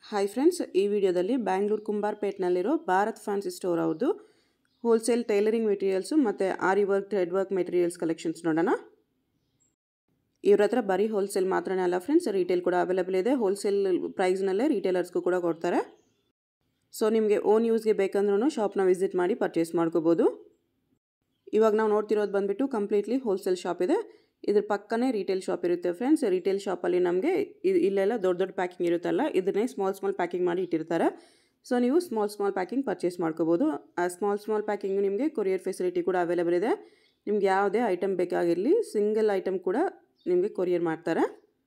Hi friends ಈ ವಿಡಿಯೋದಲ್ಲಿ ಬ್ಯಾಂಗ್ಳೂರು ಕುಂಬಾರ್ಪೇಟ್ನಲ್ಲಿರೋ ಭಾರತ್ ಫ್ಯಾನ್ಸಿ ಸ್ಟೋರ್ ಅವ್ರದ್ದು ಹೋಲ್ಸೇಲ್ ಟೈಲರಿಂಗ್ ಮೆಟೀರಿಯಲ್ಸು ಮತ್ತು aari work thread work materials collections ನೋಡೋಣ ಇವ್ರ ಹತ್ರ ಬರೀ ಹೋಲ್ಸೇಲ್ ಮಾತ್ರನೇ ಅಲ್ಲ ಫ್ರೆಂಡ್ಸ್ ರಿಟೇಲ್ ಕೂಡ ಅವೈಲೇಬಲ್ ಇದೆ ಹೋಲ್ಸೇಲ್ ಪ್ರೈಸ್ನಲ್ಲೇ ರಿಟೇಲರ್ಸ್ಗೂ ಕೂಡ ಕೊಡ್ತಾರೆ ಸೊ ನಿಮಗೆ ಓನ್ ಯೂಸ್ಗೆ ಬೇಕಂದ್ರೂ ಶಾಪ್ನ ವಿಸಿಟ್ ಮಾಡಿ ಪರ್ಚೇಸ್ ಮಾಡ್ಕೋಬೋದು ಇವಾಗ ನಾವು ನೋಡ್ತಿರೋದು ಬಂದುಬಿಟ್ಟು ಕಂಪ್ಲೀಟ್ಲಿ ಹೋಲ್ಸೇಲ್ ಶಾಪ್ ಇದೆ ಇದ್ರ ಪಕ್ಕನೇ ರಿಟೇಲ್ ಶಾಪ್ ಇರುತ್ತೆ ಫ್ರೆಂಡ್ಸ್ ರಿಟೇಲ್ ಶಾಪಲ್ಲಿ ನಮಗೆ ಇಲ್ಲೆಲ್ಲ ದೊಡ್ಡ ದೊಡ್ಡ ಪ್ಯಾಕಿಂಗ್ ಇರುತ್ತಲ್ಲ ಇದನ್ನೇ ಸ್ಮಾಲ್ ಸ್ಮಾಲ್ ಪ್ಯಾಕಿಂಗ್ ಮಾಡಿ ಇಟ್ಟಿರ್ತಾರೆ ಸೊ ನೀವು ಸ್ಮಾಲ್ ಸ್ಮಾಲ್ ಪ್ಯಾಕಿಂಗ್ ಪರ್ಚೇಸ್ ಮಾಡ್ಕೋಬೋದು ಆ ಸ್ಮಾಲ್ ಸ್ಮಾಲ್ ಪ್ಯಾಕಿಂಗ್ ನಿಮಗೆ ಕೊರಿಯರ್ ಫೆಸಿಲಿಟಿ ಕೂಡ ಅವೈಲೇಬಲ್ ಇದೆ ನಿಮ್ಗೆ ಯಾವುದೇ ಐಟಮ್ ಬೇಕಾಗಿರಲಿ ಸಿಂಗಲ್ ಐಟಮ್ ಕೂಡ ನಿಮಗೆ ಕೊರಿಯರ್ ಮಾಡ್ತಾರೆ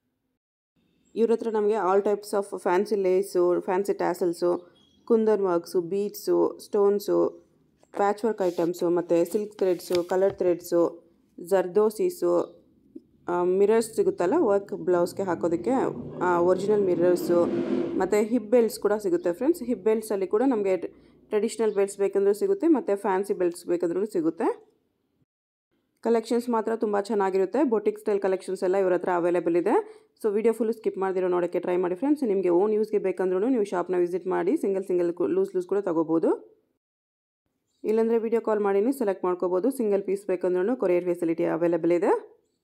ಇವ್ರ ಹತ್ರ ನಮಗೆ all types of fancy lace fancy tassels kundan works beads stones patch work items ಮತ್ತು silk threads colour threads zardozis mirrors ಸಿಗುತ್ತಲ್ಲ ವರ್ಕ್ ಬ್ಲೌಸ್ಗೆ ಹಾಕೋದಕ್ಕೆ ಒರಿಜಿನಲ್ ಮಿರರ್ಸು ಮತ್ತು ಹಿಪ್ ಬೆಲ್ಟ್ಸ್ ಕೂಡ ಸಿಗುತ್ತೆ ಫ್ರೆಂಡ್ಸ್ ಹಿಪ್ ಬೆಲ್ಟ್ಸಲ್ಲಿ ಕೂಡ ನಮಗೆ ಟ್ರೆಡಿಷ್ನಲ್ ಬೆಲ್ಟ್ಸ್ ಬೇಕಂದ್ರೂ ಸಿಗುತ್ತೆ ಮತ್ತು ಫ್ಯಾನ್ಸಿ ಬೆಲ್ಟ್ಸ್ ಬೇಕಂದ್ರೂ ಸಿಗುತ್ತೆ ಕಲೆಕ್ಷನ್ಸ್ ಮಾತ್ರ ತುಂಬ ಚೆನ್ನಾಗಿರುತ್ತೆ ಬೊಟಿಕ್ ಸ್ಟೈಲ್ ಕಲೆಕ್ಷನ್ಸ್ ಎಲ್ಲ ಇವ್ರ ಹತ್ರ ಅವೈಲೇಬಲ್ ಇದೆ ಸೊ ವಿಡಿಯೋ ಫುಲ್ ಸ್ಕಿಪ್ ಮಾಡಿದಿರೋ ನೋಡೋಕ್ಕೆ ಟ್ರೈ ಮಾಡಿ ಫ್ರೆಂಡ್ಸ್ ನಿಮಗೆ ಓನ್ ಯೂಸ್ಗೆ ಬೇಕಂದ್ರೂ ನೀವು ಶಾಪ್ನ ವಿಸಿಟ್ ಮಾಡಿ ಸಿಂಗಲ್ ಸಿಂಗಲ್ ಲೂಸ್ ಲೂಸ್ ಕೂಡ ತೊಗೋಬೋದು ಇಲ್ಲಾಂದರೆ ವಿಡಿಯೋ ಕಾಲ್ ಮಾಡಿನೇ ಸೆಲೆಕ್ಟ್ ಮಾಡ್ಕೋಬೋದು ಸಿಂಗಲ್ ಪೀಸ್ ಬೇಕಂದ್ರೂ ಕೊರಿಯರ್ ಫೆಸಿಲಿಟಿ ಅವೈಲೇಬಲ್ ಇದೆ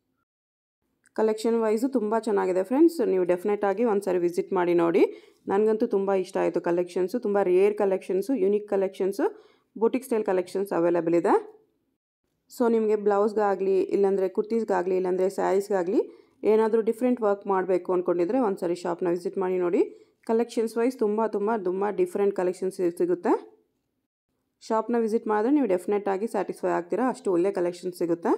ಕಲೆಕ್ಷನ್ ವೈಸು ತುಂಬ ಚೆನ್ನಾಗಿದೆ ಫ್ರೆಂಡ್ಸ್ ನೀವು ಡೆಫಿನೆಟ್ ಆಗಿ ಒಂದು ಸಾರಿ ವಿಸಿಟ್ ಮಾಡಿ ನೋಡಿ ನನಗಂತೂ ತುಂಬ ಇಷ್ಟ ಆಯಿತು ಕಲೆಕ್ಷನ್ಸು ತುಂಬ rare collections unique collections boutique style collections available ಇದೆ ಸೊ ನಿಮಗೆ ಬ್ಲೌಸ್ಗಾಗಲಿ ಇಲ್ಲಾಂದರೆ ಕುರ್ತೀಸ್ಗಾಗಲಿ ಇಲ್ಲಾಂದರೆ ಸ್ಯಾರೀಸ್ಗಾಗಲಿ ಏನಾದರೂ ಡಿಫ್ರೆಂಟ್ ವರ್ಕ್ ಮಾಡಬೇಕು ಅಂದ್ಕೊಂಡಿದ್ರೆ ಒಂದು ಸಾರಿ ಶಾಪ್ನ ವಿಸಿಟ್ ಮಾಡಿ ನೋಡಿ ಕಲೆಕ್ಷನ್ಸ್ ವೈಸ್ ತುಂಬ ತುಂಬ ತುಂಬ ಡಿಫ್ರೆಂಟ್ ಕಲೆಕ್ಷನ್ಸ್ ಸಿಗುತ್ತೆ ಶಾಪ್ನ ವಿಸಿಟ್ ಮಾಡಿದ್ರೆ ನೀವು ಡೆಫಿನೆಟ್ ಆಗಿ ಸ್ಯಾಟಿಸ್ಫೈ ಆಗ್ತೀರಾ ಅಷ್ಟು ಒಳ್ಳೆ ಕಲೆಕ್ಷನ್ ಸಿಗುತ್ತೆ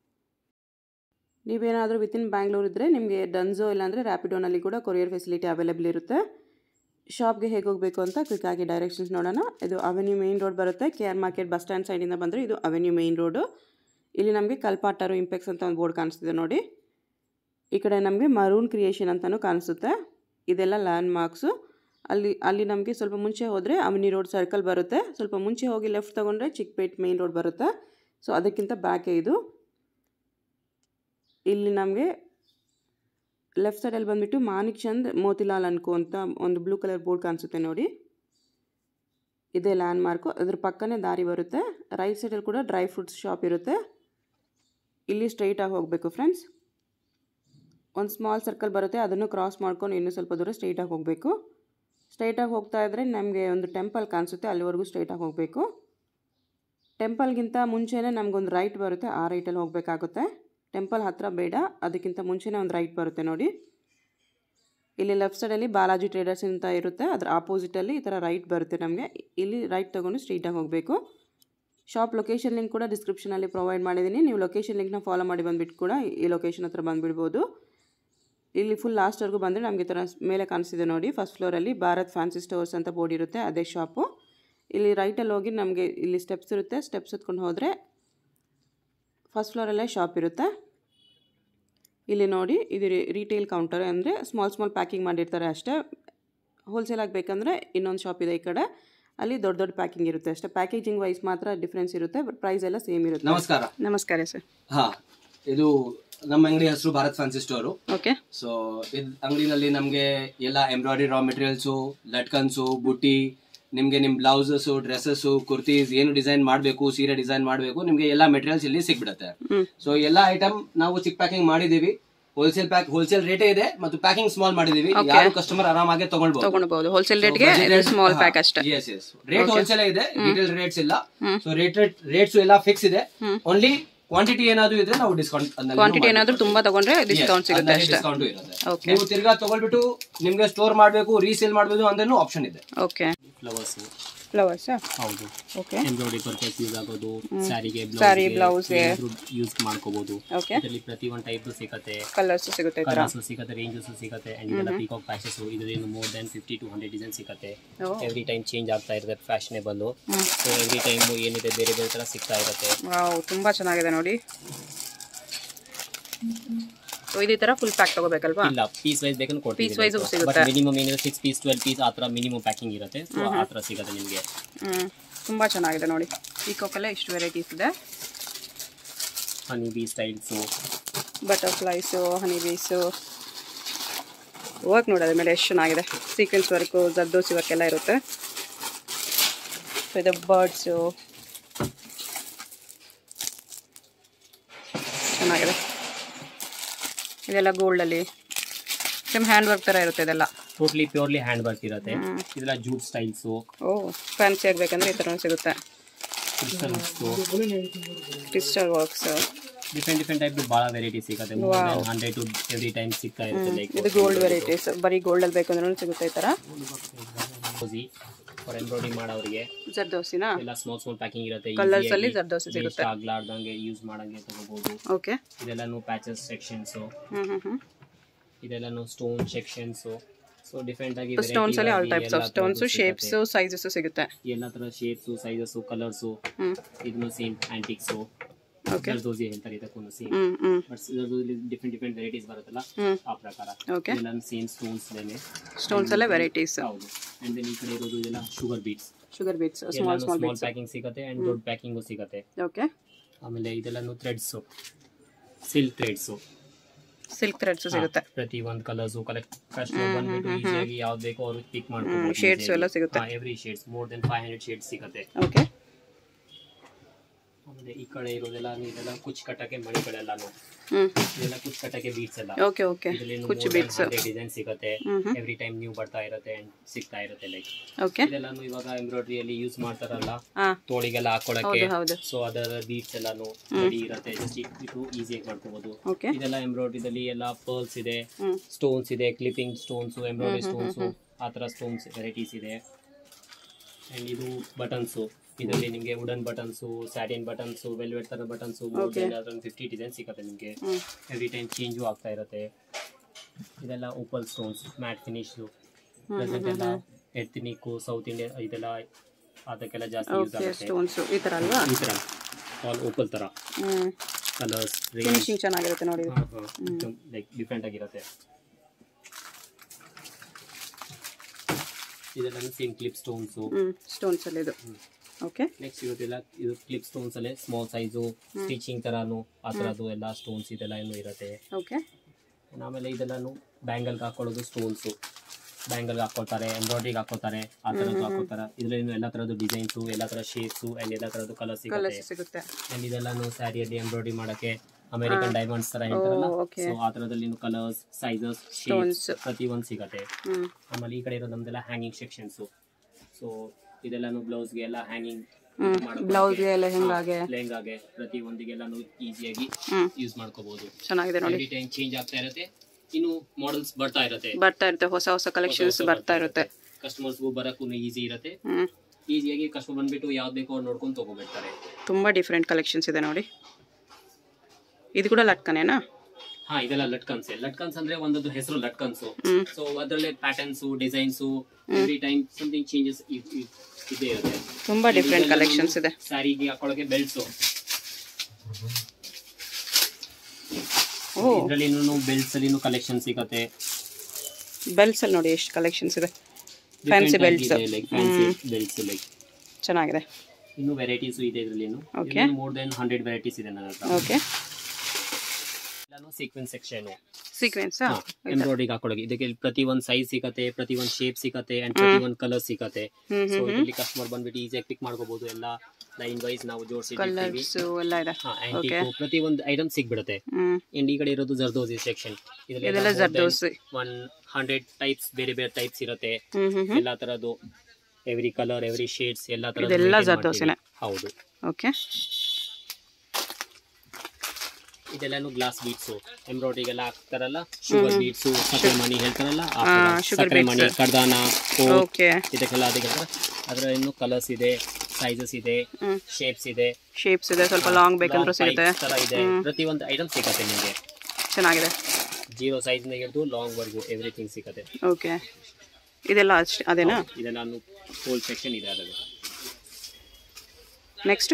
ನೀವೇನಾದರೂ ವಿತಿನ್ ಬ್ಯಾಂಗ್ಳೂರ್ ಇದ್ದರೆ ನಿಮಗೆ ಡನ್ಝೋ ಇಲ್ಲಾಂದರೆ ರ್ಯಾಪಿಡೋನಲ್ಲಿ ಕೂಡ ಕೊರಿಯರ್ ಫೆಸಿಲಿಟಿ ಅವೈಲೇಬಲ್ ಇರುತ್ತೆ ಶಾಪ್ಗೆ ಹೇಗೆ ಹೋಗಬೇಕು ಅಂತ ಕ್ವಿಕ್ಕಾಗಿ ಡೈರೆಕ್ಷನ್ಸ್ ನೋಡೋಣ ಇದು ಅವೆನ್ಯೂ ಮೇನ್ ರೋಡ್ ಬರುತ್ತೆ K R market bus stand ಸೈಡಿಂದ ಬಂದರೆ ಇದು ಅವೆನ್ಯೂ ಮೇನ್ ರೋಡು ಇಲ್ಲಿ ನಮಗೆ ಕಲ್ಪಾಟರು ಇಂಪೆಕ್ಸ್ ಅಂತ ಒಂದು ಬೋರ್ಡ್ ಕಾಣಿಸ್ತಿದೆ ನೋಡಿ ಈ ಕಡೆ ನಮಗೆ ಮರೂನ್ ಕ್ರಿಯೇಷನ್ ಅಂತಲೂ ಕಾಣಿಸುತ್ತೆ ಇದೆಲ್ಲ ಲ್ಯಾಂಡ್ ಮಾರ್ಕ್ಸು ಅಲ್ಲಿ ಅಲ್ಲಿ ನಮಗೆ ಸ್ವಲ್ಪ ಮುಂಚೆ ಹೋದರೆ ಅವನಿ ರೋಡ್ ಸರ್ಕಲ್ ಬರುತ್ತೆ ಸ್ವಲ್ಪ ಮುಂಚೆ ಹೋಗಿ ಲೆಫ್ಟ್ ತೊಗೊಂಡ್ರೆ ಚಿಕ್ಕಪೇಟ್ ಮೇನ್ ರೋಡ್ ಬರುತ್ತೆ ಸೊ ಅದಕ್ಕಿಂತ ಬ್ಯಾಕೆ ಇದು ಇಲ್ಲಿ ನಮಗೆ ಲೆಫ್ಟ್ ಸೈಡಲ್ಲಿ ಬಂದುಬಿಟ್ಟು ಮಾನಿಕ್ ಚಂದ್ ಮೋತಿಲಾಲ್ ಅನ್ಕೋ ಅಂತ ಒಂದು ಬ್ಲೂ ಕಲರ್ ಬೋರ್ಡ್ ಕಾಣಿಸುತ್ತೆ ನೋಡಿ ಇದೇ ಲ್ಯಾಂಡ್ ಮಾರ್ಕು ಅದ್ರ ಪಕ್ಕನೇ ದಾರಿ ಬರುತ್ತೆ ರೈಟ್ ಸೈಡಲ್ಲಿ ಕೂಡ ಡ್ರೈ ಫ್ರೂಟ್ಸ್ ಶಾಪ್ ಇರುತ್ತೆ ಇಲ್ಲಿ ಸ್ಟ್ರೈಟಾಗಿ ಹೋಗಬೇಕು ಫ್ರೆಂಡ್ಸ್ ಒಂದು ಸ್ಮಾಲ್ ಸರ್ಕಲ್ ಬರುತ್ತೆ ಅದನ್ನು ಕ್ರಾಸ್ ಮಾಡ್ಕೊಂಡು ಇನ್ನೂ ಸ್ವಲ್ಪ ದೂರ ಸ್ಟ್ರೈಟಾಗಿ ಹೋಗಬೇಕು ಸ್ಟ್ರೈಟಾಗಿ ಹೋಗ್ತಾ ಇದ್ದರೆ ನಮಗೆ ಒಂದು ಟೆಂಪಲ್ ಕಾಣಿಸುತ್ತೆ ಅಲ್ಲಿವರೆಗೂ ಸ್ಟ್ರೈಟಾಗಿ ಹೋಗಬೇಕು ಟೆಂಪಲ್ಗಿಂತ ಮುಂಚೆನೇ ನಮಗೊಂದು ರೈಟ್ ಬರುತ್ತೆ ಆ ರೈಟಲ್ಲಿ ಹೋಗಬೇಕಾಗುತ್ತೆ ಟೆಂಪಲ್ ಹತ್ತಿರ ಬೇಡ ಅದಕ್ಕಿಂತ ಮುಂಚೆನೇ ಒಂದು ರೈಟ್ ಬರುತ್ತೆ ನೋಡಿ ಇಲ್ಲಿ ಲೆಫ್ಟ್ ಸೈಡಲ್ಲಿ ಬಾಲಾಜಿ ಟ್ರೇಡರ್ಸ್ ಅಂತ ಇರುತ್ತೆ ಅದರ ಆಪೋಸಿಟಲ್ಲಿ ಈ ಥರ ರೈಟ್ ಬರುತ್ತೆ ನಮಗೆ ಇಲ್ಲಿ ರೈಟ್ ತೊಗೊಂಡು ಸ್ಟ್ರೈಟಾಗಿ ಹೋಗಬೇಕು ಶಾಪ್ ಲೊಕೇಶನ್ ಲಿಂಕ್ ಕೂಡ ಡಿಸ್ಕ್ರಿಪ್ಷನಲ್ಲಿ ಪ್ರೊವೈಡ್ ಮಾಡಿದ್ದೀನಿ ನೀವು ಲೊಕೇಶನ್ ಲಿಂಕ್ನ ಫಾಲೋ ಮಾಡಿ ಬಂದುಬಿಟ್ಟು ಕೂಡ ಈ ಲೊಕೇಶನ್ ಹತ್ರ ಬಂದುಬಿಡ್ಬೋದು ಇಲ್ಲಿ ಫುಲ್ ಲಾಸ್ಟ್ವರೆಗೂ ಬಂದರೆ ನಮಗೆ ಈ ಥರ ಮೇಲೆ ಕಾಣಿಸ್ತಿದೆ ನೋಡಿ ಫಸ್ಟ್ ಫ್ಲೋರಲ್ಲಿ ಭಾರತ್ ಫ್ಯಾನ್ಸಿ ಸ್ಟೋರ್ಸ್ ಅಂತ ಬೋರ್ಡ್ ಇರುತ್ತೆ ಅದೇ ಶಾಪು ಇಲ್ಲಿ ರೈಟಲ್ಲಿ ಹೋಗಿ ನಮಗೆ ಇಲ್ಲಿ ಸ್ಟೆಪ್ಸ್ ಇರುತ್ತೆ ಸ್ಟೆಪ್ಸ್ ಎತ್ಕೊಂಡು ಹೋದರೆ ಫಸ್ಟ್ ಫ್ಲೋರಲ್ಲೇ ಶಾಪ್ ಇರುತ್ತೆ ಇಲ್ಲಿ ನೋಡಿ ಇದು ರಿಟೇಲ್ ಕೌಂಟರ್ ಅಂದರೆ ಸ್ಮಾಲ್ ಸ್ಮಾಲ್ ಪ್ಯಾಕಿಂಗ್ ಮಾಡಿರ್ತಾರೆ ಅಷ್ಟೇ ಹೋಲ್ಸೇಲ್ ಆಗಬೇಕಂದ್ರೆ ಇನ್ನೊಂದು ಶಾಪ್ ಇದೆ ಈ ಕಡೆ ಅಲ್ಲಿ ದೊಡ್ಡ ದೊಡ್ಡ ಪ್ಯಾಕಿಂಗ್ ಇರುತ್ತೆ ಅಷ್ಟೇ ಪ್ಯಾಕೇಜಿಂಗ್ ವೈಸ್ ಮಾತ್ರ ಡಿಫ್ರೆನ್ಸ್ ಇರುತ್ತೆ ಬಟ್ ಪ್ರೈಸ್ ಎಲ್ಲ ಸೇಮ್ ಇರುತ್ತೆ ನಮಸ್ಕಾರ ನಮಸ್ಕಾರ ಸರ್ ಹಾ ಇದು ನಮ್ಮ ಅಂಗಡಿ ಹೆಸರು Bharat fancy store okay so ಇದ್ ಅಂಗಡಿನಲ್ಲಿ ನಮ್ಗೆ ಎಲ್ಲ ಎಂಬ್ರಾಯ್ಡರಿ ರಾ ಮೆಟೀರಿಯಲ್ಸು ಲಟ್ಕನ್ಸು ಬುಟ್ಟಿ ನಿಮ್ಗೆ ನಿಮ್ ಬ್ಲೌಸಸ್ ಡ್ರೆಸ್ಸಸ್ ಕುರ್ತೀಸ್ ಏನು ಡಿಸೈನ್ ಮಾಡಬೇಕು ಸೀರೆ ಡಿಸೈನ್ ಮಾಡಬೇಕು ನಿಮ್ಗೆ ಎಲ್ಲ ಮೆಟೀರಿಯಲ್ಸ್ ಇಲ್ಲಿ ಸಿಗ್ಬಿಡುತ್ತೆ ಸೊ ಎಲ್ಲ ಐಟಮ್ ನಾವು ಚಿಕ್ ಪ್ಯಾಕಿಂಗ್ ಮಾಡಿದೀವಿ ಹೋಲ್ಸೇಲ್ ಪ್ಯಾಕ್ ಹೋಲ್ಸೇಲ್ ರೇಟೇ ಇದೆ ಮತ್ತು ಪ್ಯಾಕಿಂಗ್ ಸ್ಮಾಲ್ ಮಾಡಿದೀವಿ ಯಾರು ಕಸ್ಟಮರ್ ಆರಾಮಾಗಿ ತಗೊಳ್ಬಹುದು ತಗೊಳ್ಬಹುದು ಹೋಲ್ಸೇಲ್ ರೇಟ್ಗೆ ಸ್ಮಾಲ್ ಪ್ಯಾಕ್ ಅಷ್ಟೇ ಎಸ್ ಎಸ್ ರೇಟ್ ಹೋಲ್ಸೇಲ್ ಇದೆ ರಿಟೇಲ್ ರೇಟ್ಸ್ ಇಲ್ಲ ಸೊ ರೇಟ್ ರೇಟ್ಸ್ ಎಲ್ಲ ಫಿಕ್ಸ್ ಇದೆ ಓನ್ಲಿ ಕ್ವಾಂಟಿಟಿ ಏನಾದ್ರು ಇದ್ರೆ ನಾವು ಡಿಸ್ಕೌಂಟ್ ಕ್ವಾಂಟಿಟಿ ಏನಾದರೂ ತುಂಬಾ ತಗೊಂಡ್ರೆ ಡಿಸ್ಕೌಂಟ್ ಸಿಗುತ್ತೆ ಅಷ್ಟೇ ಡಿಸ್ಕೌಂಟ್ ಇರುತ್ತೆ ನೀವು ತಿರ್ಗಾ ತಗೊಳ್ಬಿಟ್ಟು ನಿಮ್ಗೆ ಸ್ಟೋರ್ ಮಾಡಬೇಕು ರೀಸೇಲ್ ಮಾಡಬೇಕು ಅಂದ್ರೂ ಆಪ್ಷನ್ ಇದೆ ಓಕೆ ಫ್ಲವರ್ಸ್ ಫ್ಲವರ್ಸ್ ಹೌದು ಓಕೆ ಎಂಬ್ರಾಯ್ಡರಿ ಪರ್ಪಸ್ ಯೂಸ್ ಆಗೋದು ಸ್ಯಾರಿಗೆ Saree, blouse ಗೆ. ಯೂಸ್ ಮಾಡ್ಕೋಬಹುದು ಓಕೆ ಇದರಲ್ಲಿ ಪ್ರತಿ ಒಂದು ಟೈಪ್ ಸಿಗತ್ತೆ ಕಲರ್ಸ್ ಸಿಗುತ್ತೆ ಈ ಥರ ಕಲರ್ಸ್ ಸಿಗತ್ತೆ ರೇಂಜಸ್ ಸಿಗತ್ತೆ ಅಂಡ್ ಇದೆಲ್ಲ ಪೀಕಾಕ್ ಪ್ಯಾಚಸ್ ಇದರೇನು more than fifty to hundred design ಸಿಗತ್ತೆ ಓ. ಎವ್ರಿ ಟೈಮ್ ಚೇಂಜ್ ಆಗ್ತಾ ಇರುತ್ತೆ ಫ್ಯಾಷನೇಬಲ್ ಸೊ ಎವ್ರಿ ಟೈಮ್ ಏನಿದೆ ಬೇರೆ ಬೇರೆ ತರ ಸಿಗ್ತಾ ಇರುತ್ತೆ ವಾವ್ ತುಂಬಾ ಚೆನ್ನಾಗಿದೆ ನೋಡಿ ಸೊ ಇದೇ ತರ ಫುಲ್ ಪ್ಯಾಕ್ ತಗೋಬೇಕಲ್ವಾ ಇಲ್ಲ ಪೀಸ್ ವೈಸ್ ಬೇಕಂದ್ರೆ ಕೊಡ್ತೀವಿ Piece wise ಉ ಬಟ್ ಸಿಗುತ್ತೆ. ಮಿನಿಮಮ್ ಏನಿದೆ ಸಿಕ್ಸ್ ಪೀಸ್ ಟ್ವೆಲ್ ಪೀಸ್ ಆ ಥರ ಮಿನಿಮಮ್ ಪ್ಯಾಕಿಂಗ್ ಇರುತ್ತೆ ಸೊ ಆ ಥರ ಸಿಗುತ್ತೆ ನಿಮಗೆ ಹ್ಮ್ ತುಂಬಾ ಚೆನ್ನಾಗಿದೆ ನೋಡಿ ಪೀಕಾಕಲ್ಲೇ ಇಷ್ಟು ವೆರೈಟೀಸ್ ಇದೆ ಹನಿ ಬೀ ಸ್ಟೈಲ್ಸು ಬಟರ್ಫ್ಲೈಸು ಹನಿ ಬೀಸು ವರ್ಕ್ ನೋಡಿ ಅದ್ರ ಮೇಲೆ ಎಷ್ಟು ಚೆನ್ನಾಗಿದೆ ಸೀಕ್ವೆನ್ಸ್ ವರ್ಕು ಜರ್ದೋಸಿ ವರ್ಕ್ ಎಲ್ಲ ಇರುತ್ತೆ ಸೊ ಇದು ಬರ್ಡ್ಸು ಚೆನ್ನಾಗಿದೆ ಇದೆಲ್ಲ ಗೋಲ್ಡಲ್ಲಿ ಸೇಮ್ ಹ್ಯಾಂಡ್ ವರ್ಕ್ ಥರ ಇರುತ್ತೆ ಇದೆಲ್ಲ ಟೋಟ್ಲಿ ಪ್ಯೂರ್ಲಿ ಹ್ಯಾಂಡ್ ವರ್ಕ್ ಇರುತ್ತೆ ಇದೆಲ್ಲ ಜೂಟ್ ಸ್ಟೈಲ್ಸು ಓ ಫ್ಯಾನ್ಸಿ ಆಗಬೇಕಂದ್ರೆ ಈ ಥರ ಸಿಗುತ್ತೆ crystals crystal works different different type ಭಾಳ ವೆರೈಟಿ ಸಿಗುತ್ತೆ more than hundred to every time ಸಿಗ್ತಾ ಇರುತ್ತೆ ಲೈಕ್ ಇದು ಗೋಲ್ಡ್ ವೆರೈಟೀಸ್ ಬರೀ ಗೋಲ್ಡಲ್ಲಿ ಬೇಕು ಅಂದ್ರೂ ಸಿಗುತ್ತೆ ಈ ಥರ ಫಾರ್ ಎಂಬ್ರಾಯ್ಡ್ರಿ ಮಾಡೋರಿಗೆ ಜರ್ದೋಸಿನಾ ಎಲ್ಲ ಸ್ಮಾಲ್ ಸ್ಮಾಲ್ ಪ್ಯಾಕಿಂಗ್ ಇರುತ್ತೆ Colours ಅಲ್ಲಿ ಜರ್ದೋಸಿ ಸಿಗುತ್ತೆ. ಆಗ್ಲಾರ್ದಂಗೆ ಯೂಸ್ ಮಾಡಂಗೆ ತಗೋಬಹುದು ಓಕೆ ಇದೆಲ್ಲಾನು ಪ್ಯಾಚಸ್ ಸೆಕ್ಷನ್ಸು ಹ್ಞೂ ಹ್ಞೂ ಹ್ಞೂ ಇದೆಲ್ಲಾನು ಸ್ಟೋನ್ ಸೆಕ್ಷನ್ಸು ಸೊ ಡಿಫ್ರೆಂಟ್ ಆಗಿ ಸ್ಟೋನ್ಸ್ ಅಲ್ಲಿ ಆಲ್ variety ಟೈಪ್ಸ್ ಆಫ್ ಎಲ್ಲ ಸ್ಟೋನ್ಸ್ ಥರದ್ದು ಶೇಪ್ಸ್ ಸಿಗುತ್ತೆ. ಸೈಜಸ್ ಸಿಗುತ್ತೆ ಎಲ್ಲ ತರ ಶೇಪ್ಸು ಸೈಜಸ್ಸು ಕಲರ್ಸು ಹ್ಮ್ ಇದನ್ನು ಸೇಮ್ ಆಂಟಿಕ್ಸು ಓಕೆ ಜರ್ದೋಸಿ ಹೇಳ್ತಾರೆ ಇದಕ್ಕೂ ಸೇಮ್ ಹ್ಮ್ ಹ್ಮ್ ಬಟ್ ಇದರಲ್ಲಿ ಡಿಫ್ರೆಂಟ್ ಡಿಫ್ರೆಂಟ್ ವೆರೈಟೀಸ್ ಬರುತ್ತಲ್ಲ ಹ್ಮ್ ಆ ಪ್ರಕಾರ ಓಕೆ ಇದೆಲ್ಲ ಸೇಮ್ ಸ್ಟೋನ್ಸ್ ಇದೇನೆ ಸ್ಟೋನ್ಸ್ ಅಲ್ಲೇ ವೆರೈಟೀಸ್ ಹೌದು ಅಂಡ್ ದೆನ್ ಈ ಕಡೆ ಇರೋದು ಇದೆಲ್ಲ sugar beads sugar beads small small small small beads packing ಸಿಗುತ್ತೆ ಅಂಡ್ ದೊಡ್ಡ ಪ್ಯಾಕಿಂಗು ಸಿಗುತ್ತೆ ಓಕೆ ಆಮೇಲೆ ಇದೆಲ್ಲಾನು threads silk threads silk threads ಸಿಗುತ್ತೆ ಪ್ರತಿ ಒಂದು ಕಲರ್ಸು ಕಲೆಕ್ಟ್ ಕಸ್ಟಮರ್ ಬಂದ್ಬಿಟ್ಟು ಈಸಿಯಾಗಿ ಯಾವ್ದು ಬೇಕೋ ಅವ್ರು ಪಿಕ್ ಮಾಡ್ಕೊಂಡು shades ಎಲ್ಲ ಸಿಗುತ್ತೆ. Every shades more than five hundred shades ಸಿಗುತ್ತೆ ಓಕೆ ಆಮೇಲೆ ಈ ಕಡೆ ಇರೋದೆಲ್ಲ ಇದೆಲ್ಲ ಕುಚ್ ಕಟ್ಟಕ್ಕೆ ಮಣಿಗಳೆಲ್ಲಾನು ಹ್ಮ್ ಇದೆಲ್ಲ ಕುಚ್ ಕಟ್ಟಕ್ಕೆ ಬೀಟ್ಸ್ ಎಲ್ಲ ಓಕೆ ಓಕೆ ಕುಚ್ಚು ಬೀಟ್ಸ್ ಡಿಸೈನ್ ಸಿಗುತ್ತೆ hmm hmm every time new ಬರ್ತಾ ಇರುತ್ತೆ and ಸಿಗ್ತಾ ಇರುತ್ತೆ ಲೈಕ್ ಓಕೆ ಇದೆಲ್ಲಾನು ಇವಾಗ ಎಂಬ್ರಾಯ್ಡ್ರಿಯಲ್ಲಿ ಯೂಸ್ ಮಾಡ್ತಾರಲ್ಲ ಹಾ ತೋಳಿಗೆಲ್ಲ ಹಾಕೊಳಕ್ಕೆ ಹೌದು ಹೌದು ಸೊ ಅದರ ಬೀಟ್ಸ್ ಎಲ್ಲಾನು ರೆಡಿ ಇರುತ್ತೆ ಜಸ್ಟ್ ಇದು ಈಸಿಯಾಗಿ ಮಾಡ್ಕೋಬಹುದು ಓಕೆ ಇದೆಲ್ಲ ಎಂಬ್ರಾಯ್ಡ್ರಿದಲ್ಲಿ ಎಲ್ಲ ಪರ್ಲ್ಸ್ ಇದೆ ಹ್ಮ್ ಸ್ಟೋನ್ಸ್ ಇದೆ ಕ್ಲಿಪ್ಪಿಂಗ್ ಸ್ಟೋನ್ಸ್ ಎಂಬ್ರಾಯ್ಡ್ರಿ ಸ್ಟೋನ್ಸ್ ಆ ಥರ ಸ್ಟೋನ್ಸ್ ವೆರೈಟೀಸ್ ಇದೆ ಅಂಡ್ ಇದು ಬಟನ್ಸು ಇದರಲ್ಲಿ ನಿಮಗೆ wooden buttons satin buttons velvet ಥರ ಬಟನ್ಸು ಅದರಲ್ಲಿ ಫಿಫ್ಟಿ ಡಿಸೈನ್ ಸಿಗುತ್ತೆ ನಿಮಗೆ ಹ್ಮ್ ಎವ್ರಿ ಟೈಮ್ ಚೇಂಜು ಆಗ್ತಾ ಇರುತ್ತೆ ಇದೆಲ್ಲ ಓಪಲ್ ಸ್ಟೋನ್ಸ್ ಮ್ಯಾಟ್ ಫಿನಿಶ್ದು ಪ್ರೆಸೆಂಟ್ ಎಲ್ಲ ಎಥ್ನಿಕ್ಕು ಸೌತ್ ಇಂಡಿಯಾ ಇದೆಲ್ಲ ಅದಕ್ಕೆಲ್ಲ ಜಾಸ್ತಿ ಯೂಸ್ ಓಕೆ ಆಗುತ್ತೆ ಸ್ಟೋನ್ಸ್ ಈ ಥರ ಅಲ್ವಾ ಈ ಥರ ಆಲ್ ಓಪಲ್ ಥರ ಹ್ಮ್ ಕಲರ್ಸ್ ರೇಂಜ್ ಫಿನಿಶಿಂಗ್ ಚೆನ್ನಾಗಿರುತ್ತೆ ನೋಡಿ ಇದು. ಲೈಕ್ ಡಿಫ್ರೆಂಟ್ ಆಗಿರುತ್ತೆ ಇದೆಲ್ಲ same clip stones hmm stones ಅಲ್ಲಿ ಇದು ಓಕೆ ನೆಕ್ಸ್ಟ್ ಇರೋದೆಲ್ಲ ಇದು ಕ್ಲಿಪ್ ಸ್ಟೋನ್ಸ್ ಅಲ್ಲೇ ಸ್ಮಾಲ್ ಸೈಜು ಸ್ಟಿಚಿಂಗ್ ತರಾನು ಆ ಥರದ್ದು ಎಲ್ಲ ಸ್ಟೋನ್ಸ್ ಇದೆಲ್ಲ ಏನು ಇರುತ್ತೆ ಓಕೆ And ಆಮೇಲೆ ಇದೆಲ್ಲಾನು ಬ್ಯಾಂಗಲ್ಗೆ ಹಾಕೊಳ್ಳೋದು ಸ್ಟೋನ್ಸು ಬ್ಯಾಂಗಲ್ಗೆ ಹಾಕೊಳ್ತಾರೆ ಎಂಬ್ರಾಯ್ಡ್ರಿಗೆ ಹಾಕೋತಾರೆ ಆ ಥರದ್ದು ಹಾಕೋತಾರೆ ಇದರಲ್ಲಿ ಎಲ್ಲ ಥರದ್ದು ಡಿಸೈನ್ಸು ಎಲ್ಲ ಥರ ಶೇಪ್ಸು ಆ್ಯಂಡ್ ಎಲ್ಲ ಥರದ್ದು ಕಲರ್ ಸಿಗುತ್ತೆ ಕಲರ್ಸ್ ಸಿಗುತ್ತೆ ಆ್ಯಂಡ್ ಇದೆಲ್ಲಾನು ಸ್ಯಾರಿಯಲ್ಲಿ ಎಂಬ್ರಾಯ್ಡ್ರಿ ಮಾಡೋಕ್ಕೆ ಅಮೆರಿಕನ್ ಡೈಮಂಡ್ಸ್ ಥರ ಹೇಳ್ತಾರಲ್ಲ okay. ಸೊ ಆ ಥರದಲ್ಲಿ ಕಲರ್ಸ್ ಸೈಜಸ್ Stones. ಶೇಪ್ಸ್ ಪ್ರತಿಯೊಂದು ಸಿಗುತ್ತೆ ಹ್ಮ್ ಆಮೇಲೆ ಈ ಕಡೆ ಇರೋದು ನಮ್ದೆಲ್ಲ ಹ್ಯಾಂಗಿಂಗ್ ಸೆಕ್ಷನ್ಸು ಸೊ ಇದೆಲ್ಲಾನು ಬ್ಲೌಸ್ಗೆ ಎಲ್ಲ ಹ್ಯಾಂಗಿಂಗ್ ಹ್ಮ್ ಬ್ಲೌಸ್ಗೆ ಎಲ್ಲ ಹೆಂಗಾಗೆ ಲೆಹಂಗಾಗೆ ಪ್ರತಿ ಒಂದಿಗೆಲ್ಲಾನು ಈಸಿಯಾಗಿ ಹ್ಮ್ ಯೂಸ್ ಮಾಡ್ಕೋಬಹುದು ಚೆನ್ನಾಗಿದೆ ನೋಡಿ ಎವ್ರಿ ಟೈಮ್ ಚೇಂಜ್ ಆಗ್ತಾ ಇರುತ್ತೆ ಇನ್ನು ಮಾಡೆಲ್ಸ್ ಬರ್ತಾ ಇರುತ್ತೆ ಬರ್ತಾ ಇರುತ್ತೆ ಹೊಸ ಹೊಸ ಕಲೆಕ್ಷನ್ಸ್ ಬರ್ತಾ ಇರುತ್ತೆ ಕಸ್ಟಮರ್ಸ್ಗೂ ಬರಕ್ಕೂ ಈಸಿ ಇರುತ್ತೆ ಹ್ಮ್ ಈಸಿಯಾಗಿ ಕಸ್ಟಮರ್ ಬಂದ್ಬಿಟ್ಟು ಯಾವ್ದು ಬೇಕೋ ಅವ್ರು ನೋಡ್ಕೊಂಡು ತಗೋಬಿಡ್ತಾರೆ ತುಂಬಾ ಡಿಫ್ರೆಂಟ್ ಕಲೆಕ್ಷನ್ಸ್ ಇದೆ ನೋಡಿ ಇದು ಕೂಡ ಲಟ್ಕನೇನಾ ಹಾ ಇದೆಲ್ಲ ಲಟ್ಕನ್ಸ್ ಲಟ್ಕನ್ಸ್ ಅಂದ್ರೆ ಒಂದೊಂದು ಹೆಸರು ಲಟ್ಕನ್ಸು ಹ್ಮ್ ಸೊ ಅದರಲ್ಲೇ patterns designs every time something changes ಇದೇ ಇರುತ್ತೆ ತುಂಬಾ ಡಿಫ್ರೆಂಟ್ ಕಲೆಕ್ಷನ್ಸ್ ಇದೆ ಸ್ಯಾರಿಗೆ ಹಾಕೊಳ್ಳೋಕೆ ಬೆಲ್ಟ್ಸು ಓ ಇದರಲ್ಲಿ ಬೆಲ್ಟ್ಸ್ ಅಲ್ಲಿ ಕಲೆಕ್ಷನ್ ಸಿಗುತ್ತೆ ಬೆಲ್ಟ್ಸ್ ಅಲ್ಲಿ ನೋಡಿ ಎಷ್ಟು ಕಲೆಕ್ಷನ್ಸ್ ಇದೆ fancy belts like fancy belts like ಚೆನ್ನಾಗಿದೆ ಇನ್ನು ವೆರೈಟೀಸ್ ಇದೆ ಇದರಲ್ಲಿ Okay. More than hundred varieties ಇದೆ ನನ್ನ ಹತ್ರ ಓಕೆ ಎಲ್ಲಾನು ಸೀಕ್ವೆನ್ಸ್ ಸೆಕ್ಷನ್ ಸೀಕ್ವೆನ್ಸ್ ಎಂಬ್ರಾಯ್ಡ್ರಿಗೆ ಹಾಕೊಳ್ಳೋಕೆ ಇದಕ್ಕೆ ಪ್ರತಿ ಒಂದು ಸೈಜ್ ಸಿಗತ್ತೆ ಪ್ರತಿ ಒಂದು ಶೇಪ್ ಸಿಗತ್ತೆ ಅಂಡ್ ಪ್ರತಿ ಒಂದು ಕಲರ್ ಸಿಗತ್ತೆ ಹ್ಮ್ ಸೊ ಇದರಲ್ಲಿ ಕಸ್ಟಮರ್ ಬಂದ್ಬಿಟ್ಟು ಈಸಿಯಾಗಿ ಪಿಕ್ ಮಾಡ್ಕೋಬಹುದು ಎಲ್ಲ ಲೈನ್ ವೈಸ್ ನಾವು ಜೋಡಿಸಿರ್ತೀವಿ ಕಲರ್ಸ್ ಎಲ್ಲ ಇದೆ ಹಾ ಆಂಟಿಕ್ ಪ್ರತಿ ಒಂದು ಐಟಮ್ ಸಿಗ್ಬಿಡುತ್ತೆ ಹ್ಮ್ ಅಂಡ್ ಈ ಕಡೆ ಇರೋದು ಜರ್ದೋಸಿ ಸೆಕ್ಷನ್ ಇದೆಲ್ಲ ಜರ್ದೋಸಿ ಒನ್ ಹಂಡ್ರೆಡ್ ಟೈಪ್ಸ್ ಬೇರೆ ಬೇರೆ ಟೈಪ್ಸ್ ಇರುತ್ತೆ ಹ್ಮ್ ಹ್ಮ್ ಹ್ಮ್ ಎಲ್ಲಾ ತರದ್ದು ಎವ್ರಿ ಕಲರ್ ಎವ್ರಿ ಶೇಡ್ಸ್ ಎಲ್ಲ ತರ ಇದೆಲ್ಲ ಜರ್ದೋಸಿನೇ. ಹೌದು ಓಕೆ ಇದೆಲ್ಲಾನು ಗ್ಲಾಸ್ ಬೀಟ್ಸು ಎಂಬ್ರಾಯ್ಡ್ರಿಗೆಲ್ಲ ಹಾಕ್ತಾರಲ್ಲ ಶುಗರ್ ಬೀಟ್ಸು ಸಕ್ಕರೆ ಮಣಿ ಹೇಳ್ತಾರಲ್ಲ ಆ ಆ, ಥರ. sugar ಸಕ್ಕರೆ beads. ಮಣಿ ಕಡ್ದಾನ ಕೋಟ್ ಓಕೆ ಇದಕ್ಕೆಲ್ಲ ಅದಕ್ಕೆ ಅದರ ಇನ್ನು ಕಲರ್ಸ್ ಇದೆ ಸೈಜಸ್ ಇದೆ ಹ್ಮ್ ಶೇಪ್ಸ್ ಇದೆ ಶೇಪ್ಸ್ ಇದೆ ಸ್ವಲ್ಪ ಲಾಂಗ್ ಬೇಕಂದ್ರೂ Long ಸಿಗುತ್ತೆ pipes ತರ ಇದೆ ಪ್ರತಿ ಒಂದು ಐಟಮ್ ಸಿಗುತ್ತೆ ನಿಮಗೆ ಚೆನ್ನಾಗಿದೆ ಜೀರೋ ಸೈಜ್ನ ಹಿಡಿದು ಲಾಂಗ್ ವರ್ಗು ಎವ್ರಿಥಿಂಗ್ ಸಿಗುತ್ತೆ ಓಕೆ ಇದೆಲ್ಲ ಅಷ್ಟೇ ಅದೇನಾ ಇದೆಲ್ಲ ಹೋಲ್ ಸೆಕ್ಷನ್ ಇದೆ ಅದರಲ್ಲಿ next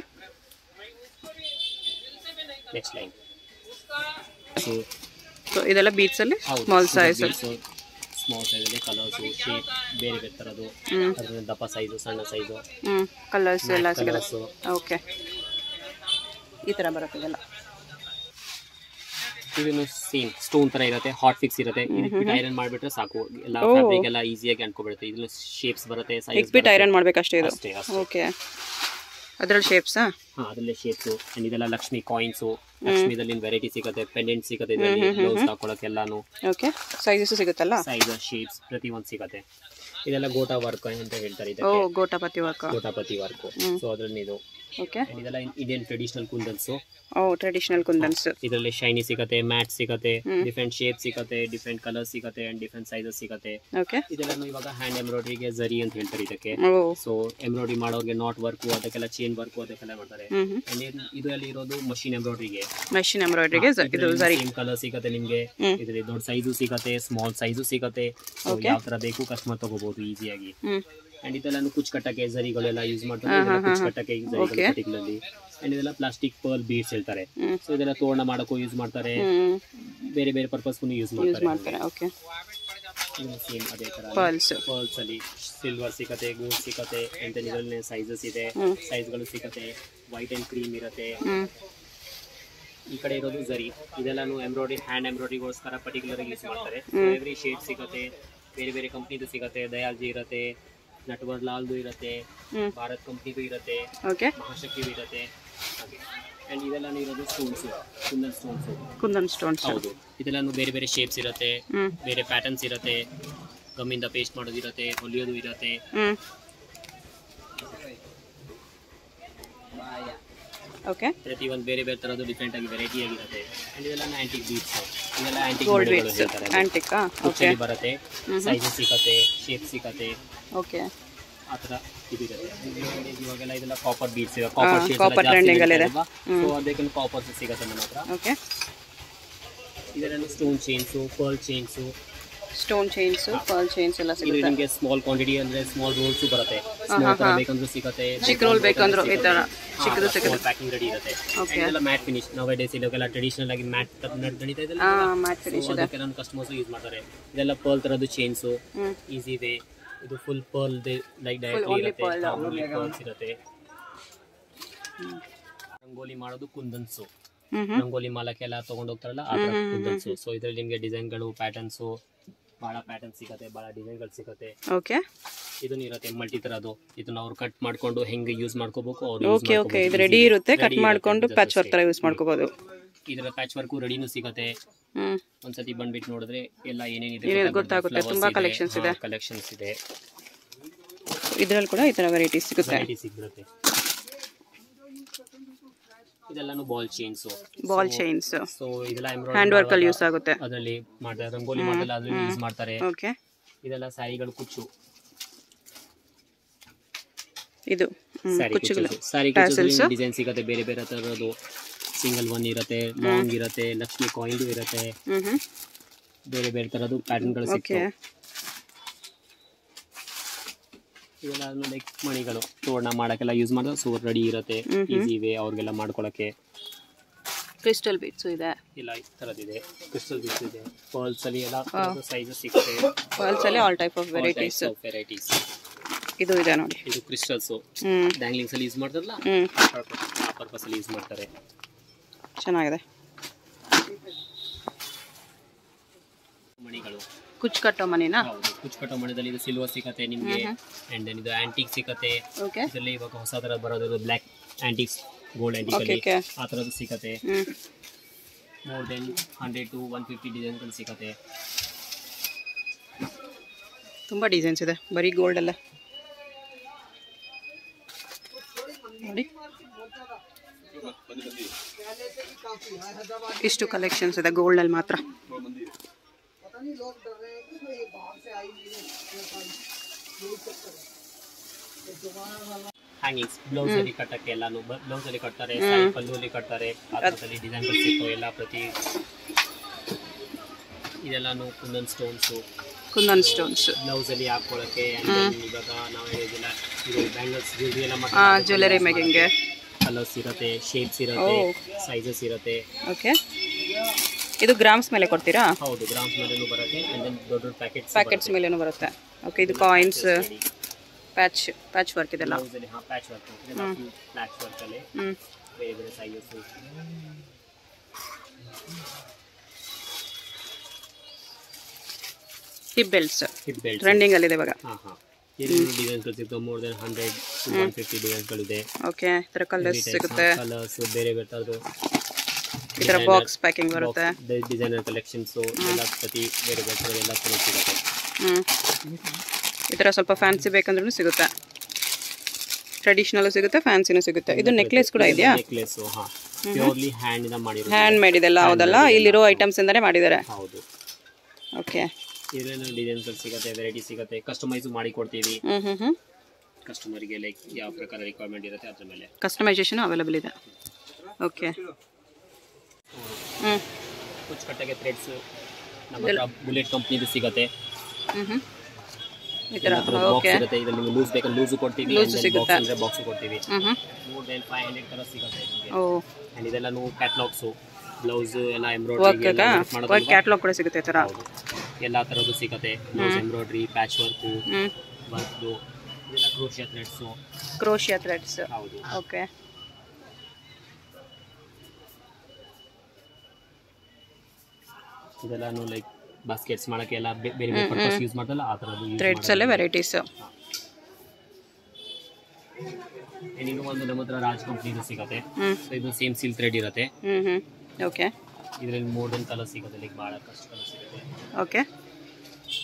next line so so ಇದೆಲ್ಲ ಬೀಟ್ಸ್ ಅಲ್ಲಿ ಹೌದು ಸ್ಮಾಲ್ ಸೈಜ್ ಸ್ಮಾಲ್ ಸೈಜಲ್ಲಿ ಕಲರ್ಸು ಶೇಪ್ ಬೇರೆ ಬೇರೆ ಥರದ್ದು ಹ್ಮ್ ಅದ್ರ ದಪ್ಪ ಸೈಜು ಸಣ್ಣ ಸೈಜು ಹ್ಮ್ ಕಲರ್ಸ್ ಎಲ್ಲ ಸಿಗುತ್ತೆ ಕಲರ್ಸು ಓಕೆ ಈ ಥರ ಬರುತ್ತೆ ಇದೆಲ್ಲ ಇದನ್ನು ಸೇಮ್ ಸ್ಟೋನ್ ತರ ಇರುತ್ತೆ ಹಾಟ್ ಫಿಕ್ಸ್ ಇರುತ್ತೆ ಇದಕ್ಕೆ ಐರನ್ ಮಾಡ್ಬಿಟ್ರೆ ಸಾಕು ಎಲ್ಲ ಓ. ಫ್ಯಾಬ್ರಿಕ್ ಎಲ್ಲ ಈಸಿಯಾಗಿ ಅಂದ್ಕೊಬಿಡುತ್ತೆ ಇದನ್ನು ಶೇಪ್ಸ್ ಬರುತ್ತೆ ಸೈಜ್ ಇಕ್ಬಿಟ್ಟು ಐರನ್ ಮಾಡ್ಬೇಕಷ್ಟೇ ಇದು ಅಷ್ಟೇ ಅಷ್ಟೇ ಓಕೆ ಅದ್ರಲ್ಲಿ ಶೇಪ್ಸಾ ಹಾ ಅದರಲ್ಲೇ ಶೇಪ್ಸ್ ಅಂಡ್ ಇದೆಲ್ಲ ಲಕ್ಷ್ಮಿ ಕಾಯಿನ್ಸ್ ಲಕ್ಷ್ಮಿದಲ್ಲಿ ವೆರೈಟಿ ಸಿಗುತ್ತೆ ಪೆಂಡೆಂಟ್ ಸಿಗುತ್ತೆ ಇದರಲ್ಲಿ ಬ್ಲೌಸ್ ಹಾಕೊಳಕ್ಕೆಲ್ಲಾನು ಓಕೆ ಸೈಜಸ್ ಸಿಗುತ್ತಲ್ಲ ಸೈಜ್ ಶೇಪ್ಸ್ ಪ್ರತಿ ಒಂದು ಸಿಗುತ್ತೆ ಇದೆಲ್ಲ ಗೋಟಾ ವರ್ಕ್ ಅಂತ ಹೇಳ್ತಾರೆ ಓ ಇದಕ್ಕೆ gotapatti work gotapatti work so ಅದರಲ್ಲಿ ಇದು ಓಕೆ And ಇದೆಲ್ಲ ಇಂಡಿಯನ್ ಟ್ರೆಡಿಷನಲ್ ಕುಂದನ್ಸ್ ಓ ಟ್ರೆಡಿಷನಲ್ ಕುಂದನ್ಸ್ ಇದರಲ್ಲಿ ಶೈನಿ ಸಿಗುತ್ತೆ ಮ್ಯಾಟ್ ಸಿಗುತ್ತೆ ಡಿಫ್ರೆಂಟ್ ಶೇಪ್ ಸಿಗುತ್ತೆ ಡಿಫ್ರೆಂಟ್ ಕಲರ್ ಸಿಗುತ್ತೆ ಅಂಡ್ ಡಿಫ್ರೆಂಟ್ ಸೈಜಸ್ ಸಿಗುತ್ತೆ ಓಕೆ ಇದೆಲ್ಲ ಇವಾಗ ಹ್ಯಾಂಡ್ ಎಂಬ್ರಾಯ್ಡ್ರಿಗೆ ಜರಿ ಅಂತ ಹೇಳ್ತಾರೆ ಇದಕ್ಕೆ ಓ ಸೊ ಎಂಬ್ರಾಯ್ಡ್ರಿ ಮಾಡೋರಿಗೆ ನಾಟ್ ವರ್ಕು ಅದಕ್ಕೆಲ್ಲ ಚೇನ್ ವರ್ಕು ಅದಕ್ಕೆಲ್ಲ ಮಾಡ್ತಾರೆ ಹ್ಮ್ ಹ್ಮ್ And ಇದ್- ಇದರಲ್ಲಿ ಇರೋದು ಮಷಿನ್ ಎಂಬ್ರಾಯ್ಡ್ರಿಗೆ ಮೆಷಿನ್ ಎಂಬ್ರಾಯ್ಡ್ರಿಗೆ ಇದು ಸರಿ ಸೇಮ್ ಕಲರ್ ಸಿಗುತ್ತೆ ನಿಮ್ಗೆ ಹ್ಮ್. ಇದರಲ್ಲಿ ದೊಡ್ಡ ಸೈಜು ಸಿಗುತ್ತೆ ಸ್ಮಾಲ್ ಸೈಜು ಸಿಗುತ್ತೆ So, ಯಾವ ತರ ಬೇಕು ಕಸ್ಟಮರ್ ತಗೋಬಹುದು ಈಸಿಯಾಗಿ ಹ್ಮ್ ಅಂಡ್ ಇದೆಲ್ಲ ಕುಚ್ ಕಟ್ಟಕ್ಕೆ ಜರಿಗಳೆಲ್ಲ ಯೂಸ್ ಮಾಡ್ತಾರೆ ಇದೆಲ್ಲ ಕುಚ್ ಕಟ್ಟಕ್ಕೆ Okay. ಪರ್ಟಿಕ್ಯುಲರ್ಲಿ ಅಂಡ್ ಇದೆಲ್ಲ ಪ್ಲಾಸ್ಟಿಕ್ ಪರ್ಲ್ ಬೀಡ್ಸ್ ಹೇಳ್ತಾರೆ ಹ್ಮ್. ಸೊ ಇದೆಲ್ಲ ತೋರಣ ಮಾಡೋಕ್ಕೂ ಯೂಸ್ ಮಾಡ್ತಾರೆ ಹ್ಮ್ ಬೇರೆ ಬೇರೆ ಪರ್ಪಸ್ಗೂ ಯೂಸ್ ಯೂಸ್ ಮಾಡ್ತಾರೆ ಮಾಡ್ತಾರೆ ಓಕೆ ಸೇಮ್ ಅದೇ ತರ ಪರ್ಲ್ಸ್ ಪರ್ಲ್ಸ್ ಅಲ್ಲಿ ಸಿಲ್ವರ್ ಸಿಗುತ್ತೆ ಗೋಲ್ಡ್ ಸಿಗುತ್ತೆ ಅಂತ ಇದರಲ್ಲಿ ಸೈಜಸ್ ಇದೆ ಹ್ಮ್. ಸೈಜ್ಗಳು ಸಿಗುತ್ತೆ ವೈಟ್ ಅಂಡ್ ಕ್ರೀಮ್ ಇರುತ್ತೆ ಹ್ಮ್ ಈ ಕಡೆ ಇರೋದು ಜರಿ ಇದೆಲ್ಲಾನು ಎಂಬ್ರಾಯ್ಡ್ರಿ ಹ್ಯಾಂಡ್ ಎಂಬ್ರಾಯ್ಡ್ರಿಗೋಸ್ಕರ ಪರ್ಟಿಕ್ಯುಲರ್ ಆಗಿ ಯೂಸ್ ಮಾಡ್ತಾರೆ ಎವ್ರಿ ಶೇಡ್ ಸಿಗುತ್ತೆ ಬೇರೆ ಬೇರೆ ಕಂಪ್ನಿದು ಸಿಗುತ್ತೆ ದಯಾಲ್ಜಿ ಇರುತ್ತೆ ನಟ್ವರ್ ಲಾಲ್ದು ಇರುತ್ತೆ ಹ್ಮ್ ಭಾರತ್ ಕಂಪ್ನಿದು ಇರುತ್ತೆ ಓಕೆ ಮಹಾಶಕ್ತಿದು ಇರುತ್ತೆ ಹಾಗೆ ಆ್ಯಂಡ್ ಇದೆಲ್ಲಾನು ಇರೋದು stones kundan stones kundan stones ಹೌದು ಇದೆಲ್ಲಾನು ಬೇರೆ ಬೇರೆ ಶೇಪ್ಸ್ ಇರುತ್ತೆ ಹ್ಮ್ ಬೇರೆ ಪ್ಯಾಟರ್ನ್ಸ್ ಇರುತ್ತೆ ಗಮ್ಮಿಂದ ಪೇಸ್ಟ್ ಮಾಡೋದು ಇರುತ್ತೆ ಹೊಲಿಯೋದು ಇರುತ್ತೆ ಹ್ಮ್ ಓಕೆ ಪ್ರತಿ ಒಂದು ಬೇರೆ ಬೇರೆ ಥರದ್ದು ಡಿಫ್ರೆಂಟ್ ಆಗಿ ವೆರೈಟಿ ಆಗಿರುತ್ತೆ ಆ್ಯಂಡ್ ಇದೆಲ್ಲ ಆಂಟಿಕ್ ಬೀಟ್ಸ್ ಇದೆಲ್ಲ ಆಂಟಿಕ್ ಗೋಲ್ಡ್ ಬೀಡ್ಸ್ ಆಂಟಿಕಾ ಓಕೆ ಕುಚ್ಚಲ್ಲಿ ಬರುತ್ತೆ ಸೈಜಸ್ ಸಿಗತ್ತೆ ಶೇಪ್ ಸಿಗತ್ತೆ ಓಕೆ ಆ ಥರ ಇದಿರುತ್ತೆ ಇವಾಗೆಲ್ಲ ಇದೆಲ್ಲ ಕಾಪರ್ ಬೀಡ್ಸ್ ಇದೆ ಕಾಪರ್ copper trending ಅಲ್ಲಿದೆ. ಸೊ ಅದಕ್ಕೆ ಕಾಪರ್ ಸಿಗತ್ತೆ ನಮ್ಮ ಹತ್ರ ಓಕೆ ಇದೆಲ್ಲ stone chains pearl chains stone chains pearl chains ಎಲ್ಲ ಇದು ಸಿಗುತ್ತೆ ನಿಮಗೆ ಸ್ಮಾಲ್ ಕ್ವಾಂಟಿಟಿ ಅಂದ್ರೆ ಸ್ಮಾಲ್ ರೋಲ್ಸು ಬರುತ್ತೆ ಸ್ಮಾಲ್ ತರ ಬೇಕಂದ್ರೂ ಸಿಗುತ್ತೆ ಚಿಕ್ಕ roll ಬೇಕಂದ್ರೂ ಈ ತರ ಚಿಕ್ಕದು ಸಿಗುತ್ತೆ. ಪ್ಯಾಕಿಂಗ್ ರೆಡಿ ಇರುತ್ತೆ Okay. ಇದೆಲ್ಲ ಮ್ಯಾಟ್ ಫಿನಿಶ್ ನವ ಡೇಸ್ ಇವಾಗೆಲ್ಲ ಟ್ರೆಡಿಷನಲ್ ಆಗಿ ಮ್ಯಾಟ್ ನಡೀತಾ ಇದೆ ಹಾ ಮ್ಯಾಟ್ ಫಿನಿಶ್ ಇದೆ ಅದಕ್ಕೆ ನನ್ನ ಕಸ್ಟಮರ್ಸ್ ಯೂಸ್ ಮಾಡ್ತಾರೆ ಇದೆಲ್ಲ ಪರ್ಲ್ ತರದ್ದು ಚೈನ್ಸು ಹ್ಮ್ ಈಸಿ ವೇ ಇದು full pearl like direct only ಇರುತ್ತೆ pearl. ಹಾ, only pearls ಇರುತ್ತೆ ರಂಗೋಲಿ ಮಾಡೋದು ಕುಂದನ್ಸು ಹ್ಮ್ ಹ್ಮ್ ರಂಗೋಲಿ ಮಾಲಕ್ಕೆಲ್ಲ ತಗೊಂಡು ಹೋಗ್ತಾರಲ್ಲ ಆ ಥರ ಕುಂದನ್ಸು ಸೊ ಇದರಲ್ಲಿ ನಿಮಗೆ ಡಿಸೈನ್ಗಳು ಪ್ಯಾಟರ್ನ್ಸು ಭಾಳ ಪ್ಯಾಟರ್ನ್ ಸಿಗುತ್ತೆ ಭಾಳ ಡಿಸೈನ್ಗಳು ಸಿಗುತ್ತೆ ಓಕೆ ಇದನ್ನ ಇರುತ್ತೆ ಮಲ್ಟಿ ತರದು ಇದನ್ನ ಅವ್ರು ಕಟ್ ಮಾಡ್ಕೊಂಡು ಹೆಂಗೆ ಯೂಸ್ ಮಾಡ್ಕೋಬೇಕು ಅವ್ರು ಓಕೆ ಓಕೆ ಇದು ರೆಡಿ ಇರುತ್ತೆ ಕಟ್ ಮಾಡ್ಕೊಂಡು ಪ್ಯಾಚ್ ವರ್ಕ್ ತರ ಯೂಸ್ ಮಾಡ್ಕೋಬಹುದು ಇದರ ಪ್ಯಾಚ್ ವರ್ಕು ರೆಡಿನೂ ಸಿಗುತ್ತೆ ಹ್ಮ್ ಒಂದ್ಸತಿ ಬಂದ್ಬಿಟ್ಟು ನೋಡಿದ್ರೆ ಎಲ್ಲ ಏನೇನಿದೆ ಏನೇನು ಗೊತ್ತಾಗುತ್ತೆ, ತುಂಬಾ collections ಇದೆ. ಕಲೆಕ್ಷನ್ಸ್ ಇದೆ ಇದ್ರಲ್ಲಿ ಕೂಡ ಈ ತರ ವೆರೈಟೀಸ್ ಸಿಗುತ್ತೆ ವೆರೈಟಿ ಸಿಗ್ಬಿಡುತ್ತೆ ಇದೆಲ್ಲಾನು ball chains ball chains so ಇದೆಲ್ಲ ಹ್ಯಾಂಡ್ ವರ್ಕ್ ಅಲ್ಲಿ ಯೂಸ್ ಆಗುತ್ತೆ ಅದರಲ್ಲಿ ಮಾಡ್ತಾರೆ ರಂಗೋಲಿ ಮಾಡ್ತಾರೆ ಅದ್ರಲ್ಲಿ ಯೂಸ್ ಮಾಡ್ತಾರೆ ಓಕೆ ಇದೆಲ್ಲ ಸ್ಯಾರಿಗಳು ಕುಚ್ಚು ಇದು ಹ್ಮ್, ಸ್ಯಾರಿ ಕುಚ್ಚುಗಳು ಕುಚ್ಚು ಸ್ಯಾರಿ ಕುಚ್ಚು ಡಿಸೈನ್ ಸಿಗುತ್ತೆ ಬೇರೆ ಬೇರೆ ತರದ್ದು ಸಿಂಗಲ್ ಒನ್ ಇರುತ್ತೆ ಲಾಂಗ್ ಇರುತ್ತೆ ಲಕ್ಷ್ಮಿ ಕಾಯಿನ್ ಇರುತ್ತೆ ಹ್ಮ್ ಹ್ಮ್ ಬೇರೆ ಬೇರೆ ತರದ್ದು ಪ್ಯಾಟರ್ನ್ಗಳು ಓಕೆ ಸಿಗ್ತವೆ ಇವೆಲ್ಲ ಲೈಕ್ ಮಣಿಗಳು ತೋರಣ ಮಾಡಕ್ಕೆಲ್ಲ ಯೂಸ್ ಮಾಡೋದು ಸೊ ರೆಡಿ ಇರುತ್ತೆ ಈಸಿ ವೇ ಅವ್ರಿಗೆಲ್ಲ ಮಾಡ್ಕೊಳಕ್ಕೆ ಕ್ರಿಸ್ಟಲ್ ಬೀಟ್ಸು ಇದೆ ಇಲ್ಲ ಈ ಥರದ್ದಿದೆ ಕ್ರಿಸ್ಟಲ್ ಬೀಸ್ ಇದೆ ಪರ್ಲ್ಸ್ ಅಲ್ಲಿ ಎಲ್ಲ ಸೈಜಸ್ ಸಿಗುತ್ತೆ ಪರ್ಲ್ಸ್ ಅಲ್ಲಿ all type of varieties varieties ಇದು ಇದೆ ನೋಡಿ ಇದು ಕ್ರಿಸ್ಟಲ್ಸು ಹ್ಮ್ ಡ್ಯಾಂಗ್ಲಿಂಗ್ಸ್ ಅಲ್ಲಿ ಯೂಸ್ ಮಾಡ್ತಾರಲ್ಲ ಹ್ಮ್ ಆ ಪರ್ಪಸ್ ಅಲ್ಲಿ ಯೂಸ್ ಮಾಡ್ತಾರೆ ಚೆನ್ನಾಗಿದೆ ಮಣಿಗಳು ಕುಚ್ಚು ಕಟ್ಟೋ ಮನಿನಾ ಹೌದು ಕುಚ್ಚುಕಟ್ಟೋ ಮಣದಲ್ಲಿ ಇದು ಸಿಲ್ವರ್ ಸಿಗತ್ತೆ ನಿಮಗೆ ಅಂಡ್ ದೆನ್ ಇದು ಆಂಟಿಕ್ ಸಿಗತ್ತೆ ಓಕೆ ಇದರಲ್ಲಿ ಇವಾಗ ಹೊಸ ಥರ ಬರೋದು black antiques gold antique okay ಅಲ್ಲಿ ಓಕೆ ಆ ಥರದ್ದು ಸಿಗತ್ತೆ hmm more than hundred to one fifty ಡಿಸೈನ್ಗಳು ಸಿಗತ್ತೆ ತುಂಬ ಡಿಸೈನ್ಸ್ ಇದೆ ಬರೀ ಗೋಲ್ಡ್ ಅಲ್ಲ ನೋಡಿ ಇಷ್ಟು ಕಲೆಕ್ಷನ್ಸ್ ಇದೆ ಗೋಲ್ಡಲ್ಲಿ ಮಾತ್ರ ಹ್ಯಾಂಗಿಂಗ್ಸ್ ಬ್ಲೌಸ್ ಅಲ್ಲಿ ಕಟ್ಟಕ್ಕೆ ಎಲ್ಲಾನು ಬ್ಲೌಸ್ ಅಲ್ಲಿ ಕಟ್ತಾರೆ ಸಾರಿ ಪಲ್ಲು ಅಲ್ಲಿ ಕಟ್ತಾರೆ ಆ ಥರದಲ್ಲಿ ಡಿಸೈನ್ಗಳು ಸಿಗ್ತವೆ ಎಲ್ಲ ಪ್ರತಿ ಇದೆಲ್ಲಾನು kundan stones kundan stones blouse ಅಲ್ಲಿ ಹಾಕೊಳ್ಳಕ್ಕೆ and then ಇವಾಗ ನಾವು ಹೇಳಿದಿಲ್ಲ ಇದು ಬ್ಯಾಂಗಲ್ಸ್ ಜ್ಯುವೆಲ್ರಿ ಎಲ್ಲ ಹಾಂ ಮಾಡ್ತಾರೆ ಜ್ಯುವೆಲರಿ ಮೇಕಿಂಗ್ಗೆ ಕಲರ್ಸ್ ಇರುತ್ತೆ ಶೇಪ್ಸ್ ಇರುತ್ತೆ ಓ. ಸೈಜಸ್ ಇರುತ್ತೆ ಓಕೆ ಇದು ಗ್ರಾಮ್ಸ್ ಮೇಲೆ ಕೊಡ್ತೀರಾ ಹೌದು ಗ್ರಾಮ್ಸ್ ಮೇಲೆನೂ ಬರುತ್ತೆ ಅಂಡ್ ದೆನ್ ದೊಡ್ಡ ದೊಡ್ಡ ಪ್ಯಾಕೆಟ್ಸ್ ಪ್ಯಾಕೆಟ್ಸ್ ಮೇಲೇನು ಬರುತ್ತೆ ಓಕೆ ಇದು ಕಾಯಿನ್ಸ್ ಪ್ಯಾಚ್ ಪ್ಯಾಚ್ ವರ್ಕ್ ಇದೆಲ್ಲ ಬ್ಲೌಸ್ ಅಲ್ಲಿ ಹಾಂ ಪ್ಯಾಚ್ ವರ್ಕ್ ಇದೆಲ್ಲ ಫುಲ್ ಪ್ಯಾಚ್ ವರ್ಕ್ ಅಲ್ಲಿ ಹ್ಞೂ ಬೇರೆ ಬೇರೆ sizes hip belts hip belt ಟ್ರೆಂಡಿಂಗಲ್ಲಿದೆ ಇವಾಗ ಹಾಂ ಹಾಂ ಏನೇನು ಡಿಸೈನ್ಸ್ಗಳು ಸಿಗ್ತವೆ more than hundred to one fifty ಡಿಸೈನ್ಸ್ಗಳಿದೆ ಓಕೆ ಈ ಥರ ಕಲರ್ಸ್ ಸಿಗುತ್ತೆ ಕಲರ್ಸ್ ಬೇರೆ ಬೇರೆ ಈ ಥರ ಬಾಕ್ಸ್ ಪ್ಯಾಕಿಂಗ್ ಬರುತ್ತೆ ಡಿಸೈನರ್ ಕಲೆಕ್ಷನ್ಸು ಎಲ್ಲ ಪ್ರತಿ ಬೇರೆ ಬೇರೆ ಥರದ ಎಲ್ಲ ಥರ ಸಿಗುತ್ತೆ ಹ್ಞೂ ಈ ಥರ ಸ್ವಲ್ಪ ಫ್ಯಾನ್ಸಿ ಬೇಕಂದ್ರೂ ಸಿಗುತ್ತೆ ಟ್ರೆಡಿಷ್ನಲ್ಲು ಸಿಗುತ್ತೆ ಫ್ಯಾನ್ಸಿನೂ ಸಿಗುತ್ತೆ ಇದು ನೆಕ್ಲೆಸ್ ಕೂಡ ಇದೆಯಾ ನೆಕ್ಲೆಸ್ಸು ಹಾಂ ಪ್ಯೂರ್ಲಿ ಹ್ಯಾಂಡಿಂದ ಮಾಡಿರೋದು ಹ್ಯಾಂಡ್ ಮೇಡ್ ಇದೆಲ್ಲ ಹೌದಲ್ಲ ಇಲ್ಲಿರೋ ಐಟಮ್ಸ್ ಇಂದಾನೆ ಮಾಡಿದ್ದಾರೆ ಹೌದು ಓಕೆ ಏನೇನು ಡಿಸೈನ್ಸ್ಗಳು ಸಿಗುತ್ತೆ ವೆರೈಟಿ ಸಿಗುತ್ತೆ ಕಸ್ಟಮೈಸು ಮಾಡಿ ಕೊಡ್ತೀವಿ ಹ್ಞೂ ಹ್ಞೂ ಹ್ಞೂ ಕಸ್ಟಮರ್ಗೆ ಲೈಕ್ ಯಾವ ಪ್ರಕಾರ ರಿಕ್ವೈರ್ಮೆಂಟ್ ಇರುತ್ತೆ ಅದ್ರ ಮೇಲೆ ಕಸ್ಟಮೈಸೇಷನ್ ಅವೈಲಬಲ್ ಇದೆ ಓಕೆ ಹ್ಞೂ ಕುಚ್ಚುಕಟ್ಟೆಗೆ ಥ್ರೆಡ್ಸ್ ನಮ್ಮ ಹತ್ರ ಬುಲೆಟ್ ಕಂಪ್ನಿದು ಸಿಗುತ್ತೆ ಹ್ಞೂ ಹ್ಞೂ ಈ ಥರ ಬಾಕ್ಸ್ ಓಕೆ ಇರುತ್ತೆ ಇದು ನಿಮಗೆ ಲೂಸ್ ಬೇಕಾದ್ರೆ ಲೂಸು ಕೊಡ್ತೀವಿ Loose ಸಿಗುತ್ತೆ. ಅಂದರೆ ಬಾಕ್ಸ್ ಕೊಡ್ತೀವಿ ಹ್ಞೂ ಹ್ಞೂ more than five hundred colour ಸಿಗುತ್ತೆ ನಿಮಗೆ ಓ ಆ್ಯಂಡ್ ಇದೆಲ್ಲನೂ ಕ್ಯಾಟ್ಲಾಗ್ಸು ಬ್ಲೌಸ್ ಎಲ್ಲ ವರ್ಕ್ ಎಂಬ್ರಾಯ್ಡ್ರಿ ವರ್ಕ್ ಮಾಡೋದು ಕ್ಯಾಟ್ಲಾಗ್ ಕೂಡ ಸಿಗುತ್ತೆ ಈ ಥರ ಹೌದು ಎಲ್ಲ ಥರದ್ದು ಸಿಗುತ್ತೆ ಬ್ಲೌಸ್ ಎಂಬ್ರಾಯ್ಡ್ರಿ ಪ್ಯಾಚ್ ವರ್ಕು ಹ್ಞೂ ವರ್ಕ್ದು ಇದೆಲ್ಲ ಕ್ರೋಶಿಯಾ ಥ್ರೆಡ್ಸು ಕ್ರೋಶಿಯಾ ಥ್ರೆಡ್ಸ್ ಹೌದು ಓಕೆ ಇದೆಲ್ಲಾನು ಲೈಕ್ ಬಾಸ್ಕೆಟ್ಸ್ ಮಾಡೋಕ್ಕೆ ಎಲ್ಲ ಬೇ- ಬೇರೆ ಬೇರೆ ಪರ್ಪಸ್ ಯೂಸ್ ಮಾಡ್ತಲ್ಲ ಆ ಥರದ್ದು ಯೂಸ್ ಥ್ರೆಡ್ಸ್ ಅಲ್ಲೇ ವೆರೈಟೀಸ್ ಇನ್ನೂ ಒಂದು ನಮ್ಮ ಹತ್ರ ರಾಜ್ ಕಂಪ್ನಿದು ಸಿಗುತ್ತೆ ಹ್ಞೂ ಸೊ ಇದು ಸೇಮ್ ಸಿಲ್ ಥ್ರೆಡ್ ಇರುತ್ತೆ ಹ್ಞೂ ಹ್ಞೂ ಓಕೆ ಇದರಲ್ಲಿ ಮೋಡರ್ನ್ ಕಲರ್ ಸಿಗುತ್ತೆ ಲೈಕ್ ಭಾಳ ಕಷ್ಟ ಕಲರ್ ಸಿಗುತ್ತೆ ಓಕೆ